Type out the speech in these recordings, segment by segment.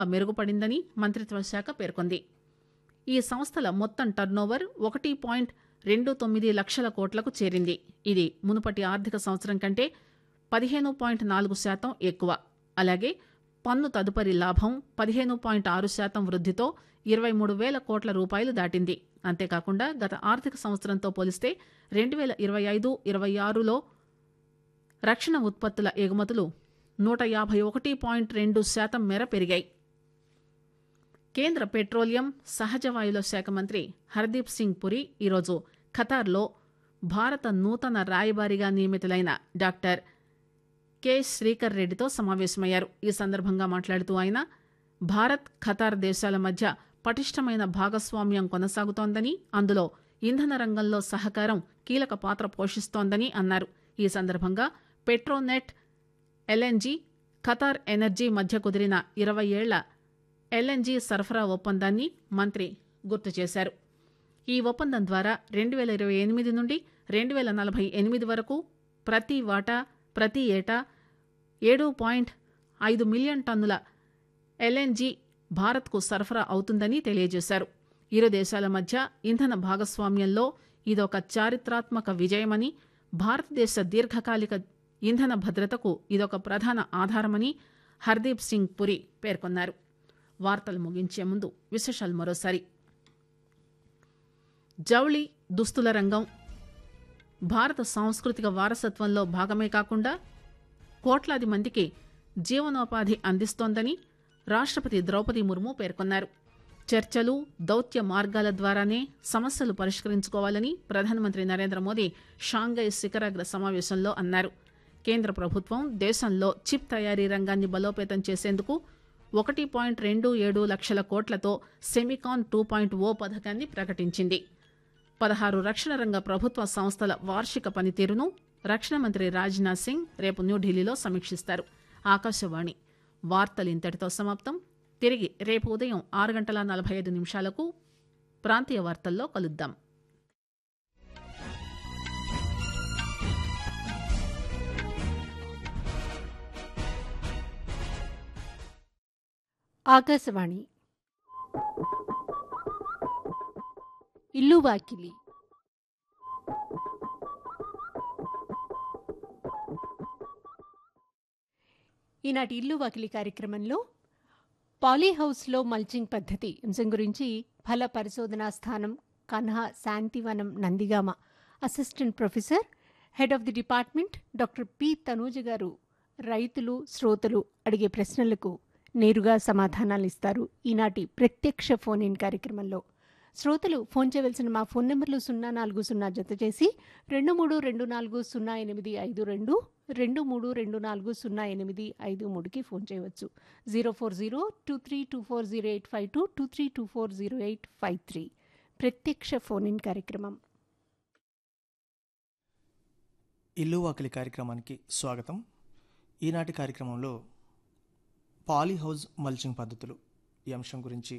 మెరుగుపడిందని మంత్రిత్వ శాఖ పేర్కొంది ఈ సంస్థల మొత్తం టర్నోవర్ ఒకటి పాయింట్ రెండు తొమ్మిది లక్షల కోట్లకు చేరింది ఇది మునుపటి ఆర్థిక సంవత్సరం కంటే పదిహేను పాయింట్ నాలుగు శాతం ఎక్కువ అలాగే పన్ను తదుపరి లాభం పదిహేను పాయింట్ ఆరు శాతం వృద్ధితో ఇరవై మూడు వేల కోట్ల రూపాయలు దాటింది అంతేకాకుండా గత ఆర్థిక సంవత్సరంతో పోలిస్తే రెండు వేల ఇరవై ఐదు ఇరవై ఆరులో రక్షణ ఉత్పత్తుల ఎగుమతులు నూట యాభై ఒకటి పాయింట్ రెండు శాతం మేర పెరిగాయి కేంద్ర పెట్రోలియం సహజ వాయువుల శాఖ మంత్రి హర్దీప్ సింగ్ పురి ఈరోజు ఖతార్లో భారత నూతన రాయబారిగా నియమితులైన డాక్టర్ కె శ్రీకర్ రెడ్డితో సమావేశమయ్యారు ఈ సందర్భంగా మాట్లాడుతూ ఆయన భారత్ ఖతార్ దేశాల మధ్య పటిష్టమైన భాగస్వామ్యం కొనసాగుతోందని అందులో ఇంధన రంగంలో సహకారం కీలక పాత్ర పోషిస్తోందని అన్నారు ఈ సందర్భంగా పెట్రోనెట్ ఎల్ఎన్జీ ఖతార్ ఎనర్జీ మధ్య కుదిరిన ఇరవై ఏళ్ల ఎల్ఎన్జీ సరఫరా ఒప్పందాన్ని మంత్రి గుర్తు చేశారు ఈ ఒప్పందం ద్వారా రెండు వేల ఇరవై ఎనిమిది నుండి రెండు వేల నలభై ఎనిమిది వరకు ప్రతి వాటా ప్రతి ఏటా ఏడు పాయింట్ ఐదు మిలియన్ టన్నుల ఎల్ఎన్జీ భారత్కు సరఫరా అవుతుందని తెలియజేశారు ఇరు దేశాల మధ్య ఇంధన భాగస్వామ్యంలో ఇదొక చారిత్రాత్మక విజయమని భారతదేశ దీర్ఘకాలిక ఇంధన భద్రతకు ఇదొక ప్రధాన ఆధారమని హర్దీప్ సింగ్ పురి పేర్కొన్నారు వార్తలు ముగించే ముందు విశేషాలు మరోసారి జౌళి దుస్తుల రంగం భారత సాంస్కృతిక వారసత్వంలో భాగమే కాకుండా కోట్లాది మందికి జీవనోపాధి అందిస్తోందని రాష్ట్రపతి ద్రౌపది ముర్ము పేర్కొన్నారు చర్చలు దౌత్య మార్గాల ద్వారానే సమస్యలు పరిష్కరించుకోవాలని ప్రధానమంత్రి నరేంద్ర మోదీ షాంఘై శిఖరాగ్ర సమావేశంలో అన్నారు కేంద్ర ప్రభుత్వం దేశంలో చిప్ తయారీ రంగాన్ని బలోపేతం చేసేందుకు ఒకటి పాయింట్ రెండు ఏడు లక్షల కోట్లతో సెమికాన్ టూ పాయింట్ ఓ పథకాన్ని ప్రకటించింది పదహారు రక్షణ రంగ ప్రభుత్వ సంస్థల వార్షిక పనితీరును రక్షణ మంత్రి రాజ్నాథ్ సింగ్ రేపు న్యూఢిల్లీలో సమీక్షిస్తారు ఆకాశవాణి వార్తలు ఇంతటితో సమాప్తం తిరిగి రేపు ఉదయం ఆరు గంటల నలభై ఐదు నిమిషాలకు ప్రాంతీయ వార్తల్లో కలుద్దాం ఆకాశవాణి ఇల్లు వాకిలి ఈనాటి ఇల్లు వాకిలి కార్యక్రమంలో పాలీహౌస్లో మల్చింగ్ పద్ధతి అంశం గురించి ఫల పరిశోధనా స్థానం Kanha Shantivanam Nandigama assistant professor head of the department doctor P Tanuja garu రైతులు శ్రోతలు అడిగే ప్రశ్నలకు నేరుగా సమాధానాలు ఇస్తారు ఈనాటి ప్రత్యక్ష ఫోన్ ఇన్ కార్యక్రమంలో శ్రోతలు ఫోన్ చేయవలసిన మా ఫోన్ నెంబర్లు సున్నా నాలుగు సున్నా జత చేసి రెండు మూడు రెండు నాలుగు సున్నా ఎనిమిది ఐదు రెండు రెండు మూడు రెండు నాలుగు సున్నా ఎనిమిది ఐదు మూడుకి ఫోన్ చేయవచ్చు zero four zero two three two four zero eight five two two three two four zero eight five three ప్రత్యక్ష ఫోన్ ఇన్ కార్యక్రమం ఇల్లు వాకిలి కార్యక్రమానికి స్వాగతం ఈనాటి కార్యక్రమంలో పాలీహౌస్ మల్చింగ్ పద్ధతులు ఈ అంశం గురించి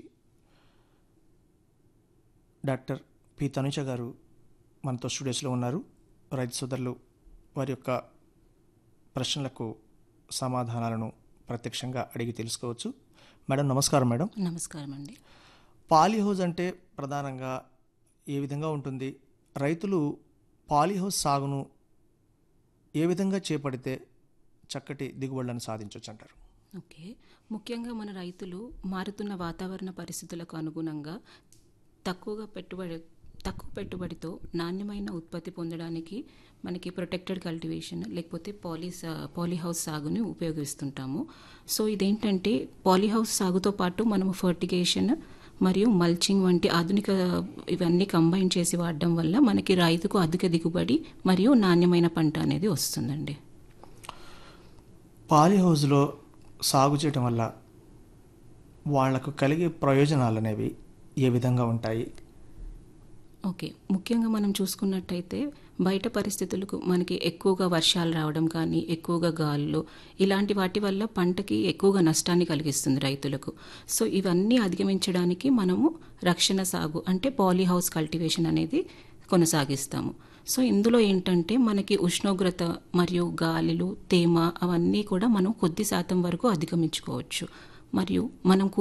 డాక్టర్ పి తనుజ గారు మనతో స్టూడియోస్లో ఉన్నారు రైతు సోదరులు వారి యొక్క ప్రశ్నలకు సమాధానాలను ప్రత్యక్షంగా అడిగి తెలుసుకోవచ్చు మేడం నమస్కారం మేడం నమస్కారం అండి పాలీహౌస్ అంటే ప్రధానంగా ఏ విధంగా ఉంటుంది రైతులు పాలీహౌస్ సాగును ఏ విధంగా చేపడితే చక్కటి దిగుబడులను సాధించవచ్చు అంటారు ఓకే ముఖ్యంగా మన రైతులు మారుతున్న వాతావరణ పరిస్థితులకు అనుగుణంగా తక్కువగా పెట్టుబడి తక్కువ పెట్టుబడితో నాణ్యమైన ఉత్పత్తి పొందడానికి మనకి ప్రొటెక్టెడ్ కల్టివేషన్ లేకపోతే పాలీ పాలీహౌస్ సాగుని ఉపయోగిస్తుంటాము సో ఇదేంటంటే పాలీహౌస్ సాగుతో పాటు మనము ఫర్టిగేషన్ మరియు మల్చింగ్ వంటి ఆధునిక ఇవన్నీ కంబైన్ చేసి వాడడం వల్ల మనకి రైతుకు అధిక దిగుబడి మరియు నాణ్యమైన పంట అనేది వస్తుందండి పాలీహౌస్లో సాగు చేయటం వల్ల వాళ్లకు కలిగే ప్రయోజనాలు అనేవి ఏ విధంగా ఉంటాయి ఓకే ముఖ్యంగా మనం చూసుకున్నట్టయితే బయట పరిస్థితులకు మనకి ఎక్కువగా వర్షాలు రావడం కానీ ఎక్కువగా గాలులు ఇలాంటి వాటి వల్ల పంటకి ఎక్కువగా నష్టాన్ని కలిగిస్తుంది రైతులకు సో ఇవన్నీ అధిగమించడానికి మనము రక్షణ సాగు అంటే పాలీహౌస్ కల్టివేషన్ అనేది కొనసాగిస్తాము సో ఇందులో ఏంటంటే మనకి ఉష్ణోగ్రత మరియు గాలులు తేమ అవన్నీ కూడా మనం కొద్ది శాతం వరకు అధిగమించుకోవచ్చు మరియు మనం